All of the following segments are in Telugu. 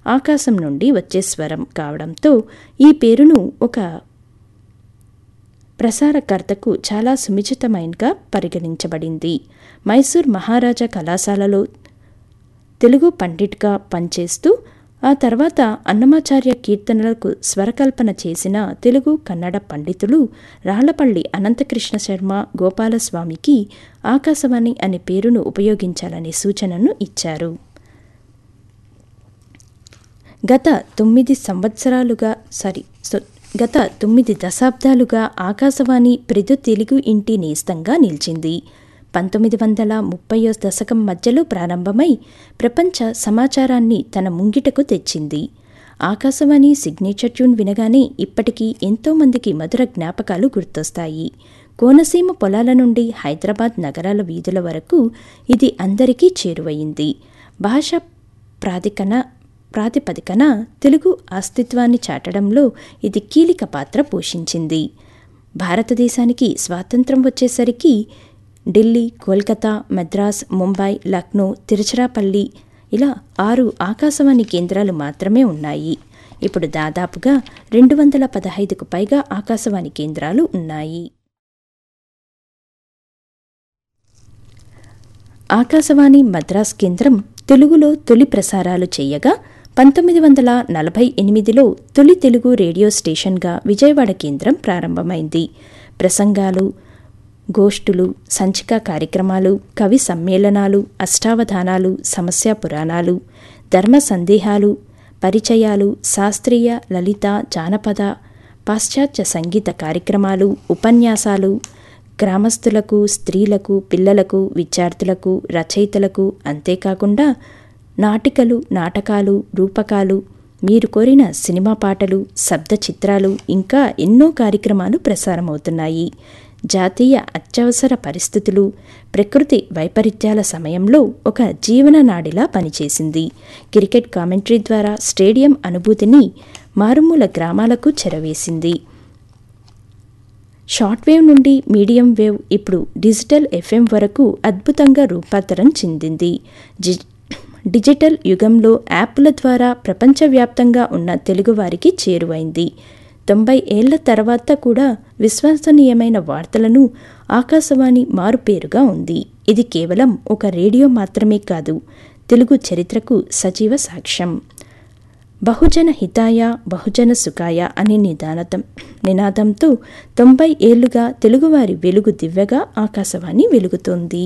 ఆకాశం నుండి వచ్చే స్వరం కావడంతో ఈ పేరును ఒక ప్రసారకర్తకు చాలా సుమిచితమైనగా పరిగణించబడింది మైసూర్ మహారాజా కళాశాలలో తెలుగు పండిట్గా పనిచేస్తూ ఆ తర్వాత అన్నమాచార్య కీర్తనలకు స్వరకల్పన చేసిన తెలుగు కన్నడ పండితులు రాళ్లపల్లి అనంతకృష్ణ శర్మ గోపాలస్వామికి ఆకాశవాణి అనే పేరును ఉపయోగించాలనే సూచనను ఇచ్చారు గత తొమ్మిది సంవత్సరాలుగా సారీ గత తొమ్మిది దశాబ్దాలుగా ఆకాశవాణి ప్రతి తెలుగు ఇంటి నేస్తంగా నిలిచింది పంతొమ్మిది వందల ముప్పయో దశకం మధ్యలో ప్రారంభమై ప్రపంచ సమాచారాన్ని తన ముంగిటకు తెచ్చింది ఆకాశవాణి సిగ్నేచర్ ట్యూన్ వినగానే ఇప్పటికీ ఎంతోమందికి మధుర జ్ఞాపకాలు గుర్తొస్తాయి కోనసీమ పొలాల నుండి హైదరాబాద్ నగరాల వీధుల వరకు ఇది అందరికీ చేరువయింది భాష ప్రాధికన ప్రాతిపదికన తెలుగు అస్తిత్వాన్ని చాటడంలో ఇది కీలక పాత్ర పోషించింది భారతదేశానికి స్వాతంత్రం వచ్చేసరికి ఢిల్లీ కోల్కతా మద్రాస్ ముంబై లక్నో తిరుచిరాపల్లి ఇలా ఆరు ఆకాశవాణి కేంద్రాలు మాత్రమే ఉన్నాయి ఇప్పుడు దాదాపుగా రెండు వందల పదహైదుకు పైగా ఆకాశవాణి కేంద్రాలు ఉన్నాయి ఆకాశవాణి మద్రాస్ కేంద్రం తెలుగులో తొలి ప్రసారాలు చేయగా పంతొమ్మిది వందల నలభై ఎనిమిదిలో తొలి తెలుగు రేడియో స్టేషన్గా విజయవాడ కేంద్రం ప్రారంభమైంది ప్రసంగాలు గోష్ఠులు సంచిక కార్యక్రమాలు కవి సమ్మేళనాలు అష్టావధానాలు సమస్య పురాణాలు ధర్మ సందేహాలు పరిచయాలు శాస్త్రీయ లలిత జానపద పాశ్చాత్య సంగీత కార్యక్రమాలు ఉపన్యాసాలు గ్రామస్తులకు స్త్రీలకు పిల్లలకు విద్యార్థులకు రచయితలకు అంతేకాకుండా నాటికలు నాటకాలు రూపకాలు మీరు కోరిన సినిమా పాటలు శబ్ద చిత్రాలు ఇంకా ఎన్నో కార్యక్రమాలు ప్రసారమవుతున్నాయి జాతీయ అత్యవసర పరిస్థితులు ప్రకృతి వైపరీత్యాల సమయంలో ఒక జీవననాడిలా పనిచేసింది క్రికెట్ కామెంటరీ ద్వారా స్టేడియం అనుభూతిని మారుమూల గ్రామాలకు చెరవేసింది షార్ట్ వేవ్ నుండి మీడియం వేవ్ ఇప్పుడు డిజిటల్ ఎఫ్ఎం వరకు అద్భుతంగా రూపాంతరం చెందింది డిజిటల్ యుగంలో యాప్ల ద్వారా ప్రపంచవ్యాప్తంగా ఉన్న తెలుగువారికి చేరువైంది తొంభై ఏళ్ల తర్వాత కూడా విశ్వసనీయమైన వార్తలను ఆకాశవాణి మారుపేరుగా ఉంది ఇది కేవలం ఒక రేడియో మాత్రమే కాదు తెలుగు చరిత్రకు సజీవ సాక్ష్యం బహుజన హితాయ బహుజన సుఖాయ అనే నిదానతం నినాదంతో తొంభై ఏళ్లుగా తెలుగువారి వెలుగు దివ్యగా ఆకాశవాణి వెలుగుతోంది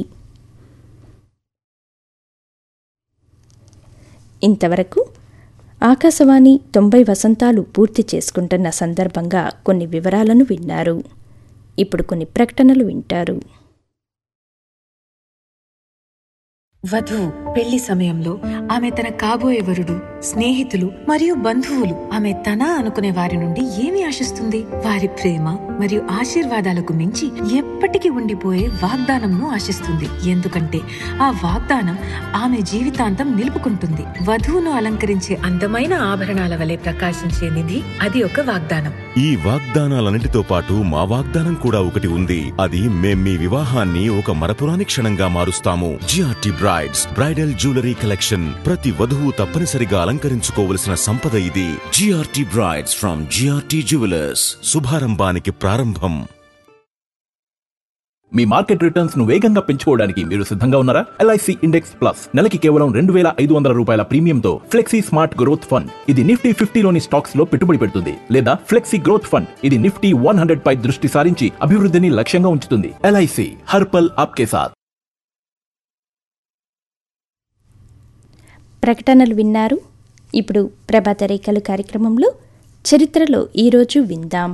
ఇంతవరకు ఆకాశవాణి తొంభై వసంతాలు పూర్తి చేసుకుంటున్న సందర్భంగా కొన్ని వివరాలను విన్నారు ఇప్పుడు కొన్ని ప్రకటనలు వింటారు వధువు పెళ్లి సమయంలో ఆమె తన కాబోయే వరుడు స్నేహితులు మరియు బంధువులు ఆమె తన అనుకునే వారి నుండి ఏమి ఆశిస్తుంది వారి ప్రేమ మరియు ఆశీర్వాదాలకు మించి ఎప్పటికీ ఉండిపోయే వాగ్దానంను ఆశిస్తుంది ఎందుకంటే ఆ వాగ్దానం ఆమె జీవితాంతం నిలుపుకుంటుంది వధువును అలంకరించే అందమైన ఆభరణాల వలె ప్రకాశించే నిధి అది ఒక వాగ్దానం ఈ వాగ్దానాలన్నిటితో పాటు మా వాగ్దానం కూడా ఒకటి ఉంది అది మేం మీ వివాహాన్ని ఒక మరపురాని క్షణంగా మారుస్తాము GRT brides bridal jewellery collection ప్రతి వధువు తప్పనిసరిగా అలంకరించుకోవలసిన సంపద ఇది GRT brides from GRT jewellers శుభారంభానికి ప్రారంభం మీ మార్కెట్ రిటర్న్స్ ను వేగంగా పెంచుకోవడానికి మీరు సిద్ధంగా ఉన్నారా ఎల్ఐసి ఇండెక్స్ ప్లస్ నెలకి కేవలం రెండు వేల ఐదు వందల రూపాయల ప్రీమియంతో ఫ్లెక్సీ స్మార్ట్ గ్రోత్ ఫండ్ ఇది నిఫ్టీ ఫిఫ్టీలోని స్టాక్స్ లో పెట్టుబడి పెడుతుంది లేదా ఫ్లెక్సీ గ్రోత్ ఫండ్ ఇది నిఫ్టీ వన్ హండ్రెడ్ పై దృష్టి సారించి అభివృద్ధిని లక్ష్యంగా ఉంచుతుంది ఎల్ఐసి హర్పల్ ఆప్కే సాత్ ప్రకటనలు విన్నారు ఇప్పుడు ప్రభాత రేఖలు కార్యక్రమంలో చరిత్రలో ఈరోజు విందాం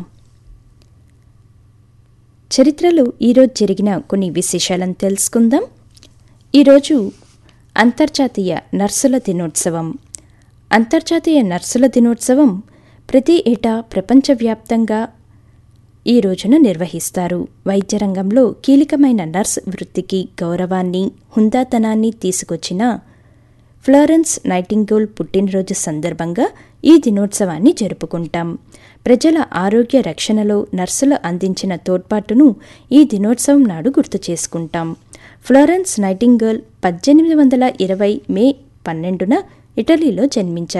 చరిత్రలో ఈరోజు జరిగిన కొన్ని విశేషాలను తెలుసుకుందాం ఈరోజు అంతర్జాతీయ నర్సుల దినోత్సవం అంతర్జాతీయ నర్సుల దినోత్సవం ప్రతి ఏటా ప్రపంచవ్యాప్తంగా ఈ రోజున నిర్వహిస్తారు వైద్య రంగంలో కీలకమైన నర్స్ వృత్తికి గౌరవాన్ని హుందాతనాన్ని తీసుకొచ్చిన ఫ్లోరెన్స్ నైటింగోల్ పుట్టినరోజు సందర్భంగా ఈ దినోత్సవాన్ని జరుపుకుంటాం ప్రజల ఆరోగ్య రక్షణలో నర్సులు అందించిన తోడ్పాటును ఈ దినోత్సవం నాడు గుర్తు చేసుకుంటాం ఫ్లోరెన్స్ నైటింగోల్ పద్దెనిమిది వందల ఇరవై మే పన్నెండున ఇటలీలో జన్మించారు